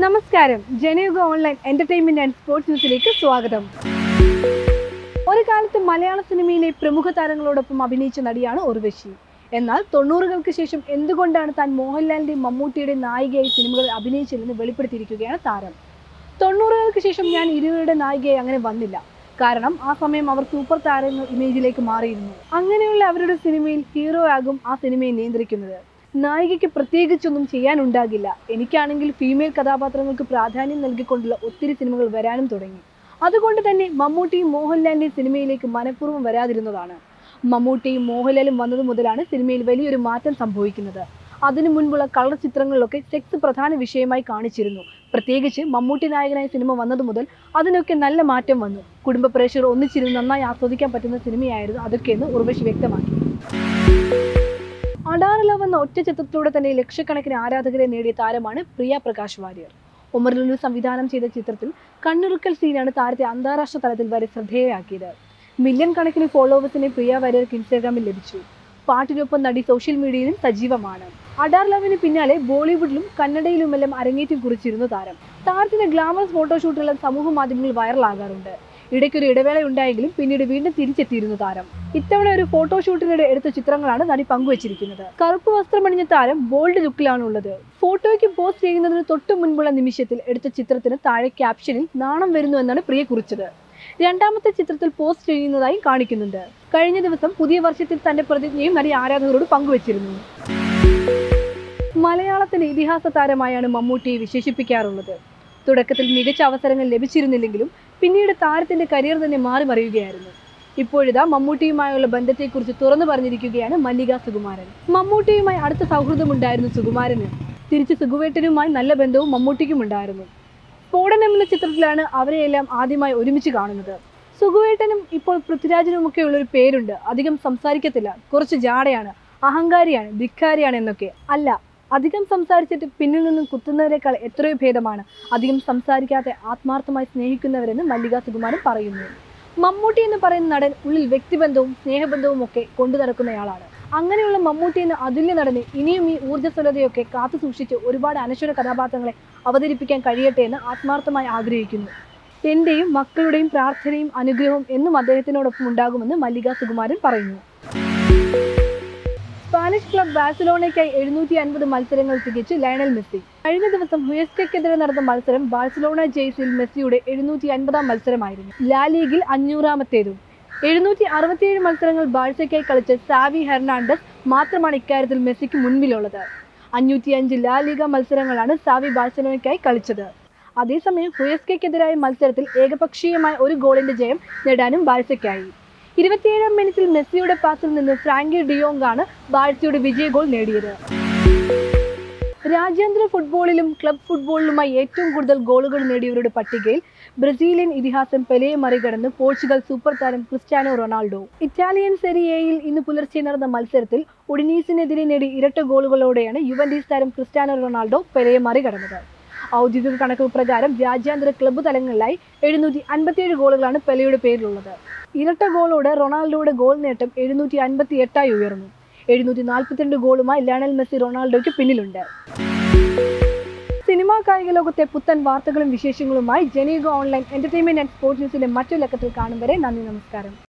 നമസ്കാരം Janayuga online entertainment and sports ന്യൂസിലേക്ക് സ്വാഗതം ഒരു കാലത്ത് മലയാള സിനിമയിലെ പ്രമുഖ താരങ്ങളോടൊപ്പം അഭിനയിച്ച നടിയാണ് ഉർവശി എന്നാൽ തൊണ്ണൂറുകൾക്ക് ശേഷം എന്തുകൊണ്ടാണ് താൻ മോഹൻലാലിന്റെയും മമ്മൂട്ടിയുടെയും നായികയായി സിനിമകളിൽ അഭിനയിച്ചില്ലെന്ന് വെളിപ്പെടുത്തിയിരിക്കുകയാണ് താരം തൊണ്ണൂറുകൾക്ക് ശേഷം ഞാൻ ഇരുവരുടെ നായികയായി അങ്ങനെ വന്നില്ല കാരണം ആ സമയം അവർ സൂപ്പർ താരങ്ങൾ ഇമേജിലേക്ക് മാറിയിരുന്നു അങ്ങനെയുള്ള അവരുടെ സിനിമയിൽ ഹീറോ ആകും ആ സിനിമയെ നിയന്ത്രിക്കുന്നത് നായികയ്ക്ക് പ്രത്യേകിച്ചൊന്നും ചെയ്യാനുണ്ടാകില്ല എനിക്കാണെങ്കിൽ ഫീമെയിൽ കഥാപാത്രങ്ങൾക്ക് പ്രാധാന്യം നൽകിക്കൊണ്ടുള്ള ഒത്തിരി സിനിമകൾ വരാനും തുടങ്ങി അതുകൊണ്ട് തന്നെ മമ്മൂട്ടിയും മോഹൻലാലിന്റെയും സിനിമയിലേക്ക് മനഃപൂർവ്വം വരാതിരുന്നതാണ് മമ്മൂട്ടിയും മോഹൻലാലും വന്നത് മുതലാണ് സിനിമയിൽ വലിയൊരു മാറ്റം സംഭവിക്കുന്നത് അതിനു മുൻപുള്ള കളർ ചിത്രങ്ങളിലൊക്കെ സെക്സ് പ്രധാന വിഷയമായി കാണിച്ചിരുന്നു പ്രത്യേകിച്ച് മമ്മൂട്ടി നായകനായ സിനിമ വന്നത് മുതൽ അതിനൊക്കെ നല്ല മാറ്റം വന്നു കുടുംബ പ്രേക്ഷകർ ഒന്നിച്ചിരുന്ന് നന്നായി ആസ്വദിക്കാൻ പറ്റുന്ന സിനിമയായിരുന്നു അതൊക്കെയെന്ന് ഉർവശി വ്യക്തമാക്കി അഡാർ ലവ് എന്ന ഒറ്റ ചിത്രത്തിലൂടെ തന്നെ ലക്ഷക്കണക്കിന് ആരാധകരെ നേടിയ താരമാണ് പ്രിയ പ്രകാശ് വാര്യർ ഉമർ ലുലു സംവിധാനം ചെയ്ത ചിത്രത്തിൽ കണ്ണിറുക്കൽ സീനാണ് താരത്തെ അന്താരാഷ്ട്ര തലത്തിൽ വരെ ശ്രദ്ധേയയാക്കിയത് മില്യൺ കണക്കിന് ഫോളോവേഴ്സിനെ പ്രിയ വാര്യർക്ക് ഇൻസ്റ്റാഗ്രാമിൽ ലഭിച്ചു പാട്ടിനൊപ്പം നടി സോഷ്യൽ മീഡിയയിലും സജീവമാണ് അഡാർ ലവിന് പിന്നാലെ ബോളിവുഡിലും കന്നഡയിലുമെല്ലാം അരങ്ങേറ്റം കുറിച്ചിരുന്നു താരം താരത്തിന്റെ ഗ്ലാമറസ് ഫോട്ടോഷൂട്ടുകൾ സമൂഹ മാധ്യമങ്ങളിൽ വൈറലാകാറുണ്ട് ഇടയ്ക്കൊരു ഇടവേള ഉണ്ടായെങ്കിലും പിന്നീട് വീണ്ടും തിരിച്ചെത്തിയിരുന്നു താരം ഇത്തവണ ഒരു ഫോട്ടോഷൂട്ടിനിടെ എടുത്ത ചിത്രങ്ങളാണ് നടി പങ്കുവച്ചിരിക്കുന്നത് കറുപ്പ് വസ്ത്രമണിഞ്ഞ താരം ബോൾഡ് ലുക്കിലാണ് ഉള്ളത് ഫോട്ടോയ്ക്ക് പോസ്റ്റ് ചെയ്യുന്നതിന് തൊട്ടു മുൻപുള്ള നിമിഷത്തിൽ എടുത്ത ചിത്രത്തിന് താഴെ ക്യാപ്ഷനിൽ നാണം വരുന്നു എന്നാണ് പ്രിയ കുറിച്ചത് രണ്ടാമത്തെ ചിത്രത്തിൽ പോസ്റ്റ് ചെയ്യുന്നതായി കാണിക്കുന്നുണ്ട് കഴിഞ്ഞ ദിവസം പുതിയ വർഷത്തിൽ തന്റെ പ്രതിജ്ഞയും നടി ആരാധകരോട് പങ്കുവച്ചിരുന്നു മലയാളത്തിന്റെ ഇതിഹാസ താരമായാണ് മമ്മൂട്ടിയെ വിശേഷിപ്പിക്കാറുള്ളത് തുടക്കത്തിൽ മികച്ച അവസരങ്ങൾ ലഭിച്ചിരുന്നില്ലെങ്കിലും പിന്നീട് താരത്തിന്റെ കരിയർ തന്നെ മാറി മറിയുകയായിരുന്നു ഇപ്പോഴിതാ മമ്മൂട്ടിയുമായുള്ള ബന്ധത്തെക്കുറിച്ച് തുറന്നു പറഞ്ഞിരിക്കുകയാണ് മല്ലിക സുകുമാരൻ മമ്മൂട്ടിയുമായി അടുത്ത സൗഹൃദമുണ്ടായിരുന്നു സുകുമാരന് തിരിച്ച് സുകുവേട്ടനുമായി നല്ല ബന്ധവും മമ്മൂട്ടിക്കും ഉണ്ടായിരുന്നു സ്ഫോടനം എന്ന ചിത്രത്തിലാണ് അവരെയെല്ലാം ആദ്യമായി ഒരുമിച്ച് കാണുന്നത് സുകുവേട്ടനും ഇപ്പോൾ പൃഥ്വിരാജിനുമൊക്കെ ഉള്ളൊരു പേരുണ്ട് അധികം സംസാരിക്കത്തില്ല കുറച്ച് ജാടയാണ് അഹങ്കാരിയാണ് ധിക്കാരിയാണ് എന്നൊക്കെ അല്ല അധികം സംസാരിച്ചിട്ട് പിന്നിൽ നിന്നും കുത്തുന്നവരെക്കാൾ എത്രയോ ഭേദമാണ് അധികം സംസാരിക്കാതെ ആത്മാർത്ഥമായി സ്നേഹിക്കുന്നവരെന്ന് മല്ലിക സുകുമാരൻ പറയുന്നു മമ്മൂട്ടി എന്ന് പറയുന്ന നടൻ ഉള്ളിൽ വ്യക്തിബന്ധവും സ്നേഹബന്ധവും ഒക്കെ കൊണ്ടു നടക്കുന്നയാളാണ് അങ്ങനെയുള്ള മമ്മൂട്ടി എന്ന അതുല്യ നടന് ഇനിയും ഈ ഊർജ്ജസ്വലതയൊക്കെ കാത്തു സൂക്ഷിച്ച് ഒരുപാട് അനശ്വര കഥാപാത്രങ്ങളെ അവതരിപ്പിക്കാൻ കഴിയട്ടെ എന്ന് ആത്മാർത്ഥമായി ആഗ്രഹിക്കുന്നു എന്റെയും മക്കളുടെയും പ്രാർത്ഥനയും അനുഗ്രഹവും എന്നും അദ്ദേഹത്തിനോടൊപ്പം ഉണ്ടാകുമെന്ന് മല്ലിക സുകുമാരൻ പറയുന്നു സ്പാനിഷ് ക്ലബ് ബാഴ്സലോണയ്ക്കായി എഴുന്നൂറ്റി അൻപത് മത്സരങ്ങൾ തികച്ച് ലയണൽ മെസ്സി കഴിഞ്ഞ ദിവസം ഹുയസ്കയ്ക്കെതിരെ നടന്ന മത്സരം ബാഴ്സലോണ ജെയ്സിൽ മെസ്സിയുടെ എഴുന്നൂറ്റി അൻപതാം മത്സരമായിരുന്നു ലാ ലീഗിൽ അഞ്ഞൂറാമത്തേതും എഴുന്നൂറ്റി അറുപത്തിയേഴ് മത്സരങ്ങൾ ബാഴ്സയ്ക്കായി കളിച്ച സാവി ഹെർണാണ്ടസ് മാത്രമാണ് ഇക്കാര്യത്തിൽ മെസ്സിക്ക് മുൻപിലുള്ളത് അഞ്ഞൂറ്റി അഞ്ച് ലാ ലീഗ മത്സരങ്ങളാണ് സാവി ബാഴ്സലോണയ്ക്കായി കളിച്ചത് അതേസമയം ഹുയസ്കയ്ക്കെതിരായ മത്സരത്തിൽ ഏകപക്ഷീയമായ ഒരു ഗോളിന്റെ ജയം നേടാനും ബാഴ്സയ്ക്കായി ഇരുപത്തിയേഴാം മിനിറ്റിൽ മെസ്സിയുടെ പാസിൽ നിന്ന് ഫ്രാങ്കി ഡിയോങ് ആണ് ബാഴ്സയുടെ വിജയ ഗോൾ നേടിയത് രാജ്യാന്തര ഫുട്ബോളിലും ക്ലബ് ഫുട്ബോളിലുമായി ഏറ്റവും കൂടുതൽ ഗോളുകൾ നേടിയവരുടെ പട്ടികയിൽ ബ്രസീലിയൻ ഇതിഹാസം പെലെയെ മറികടന്ന് പോർച്ചുഗൽ സൂപ്പർ താരം ക്രിസ്ത്യാനോ റൊണാൾഡോ ഇറ്റാലിയൻ സെരിയയിൽ ഇന്ന് പുലർച്ചെ നടന്ന മത്സരത്തിൽ ഉഡിനീസിനെതിരെ നേടി ഇരട്ട ഗോളുകളോടെയാണ് യുവന്റീസ് താരം ക്രിസ്ത്യാനോ റൊണാൾഡോ പെലെയെ മറികടന്നത് ഔദ്യോഗിക കണക്കുകൾ പ്രകാരം രാജ്യാന്തര ക്ലബ്ബ് തലങ്ങളിലായി എഴുന്നൂറ്റി അൻപത്തിയേഴ് ഗോളുകളാണ് പെലെയുടെ പേരിലുള്ളത് ഇരട്ട ഗോളോടെ റൊണാൾഡോയുടെ ഗോൾ നേട്ടം എഴുന്നൂറ്റി അൻപത്തി എട്ടായി ഉയർന്നു എഴുന്നൂറ്റി നാൽപ്പത്തിരണ്ട് ഗോളുമായി ലയണൽ മെസ്സി റൊണാൾഡോയ്ക്ക് പിന്നിലുണ്ട് സിനിമാ കായിക ലോകത്തെ പുത്തൻ വാർത്തകളും വിശേഷങ്ങളുമായി ജനീക ഓൺലൈൻ എന്റർടൈൻമെന്റ് ആൻഡ് സ്പോർട്സ് ന്യൂസിന്റെ മറ്റൊരു ലക്കത്തിൽ കാണും വരെ നന്ദി നമസ്കാരം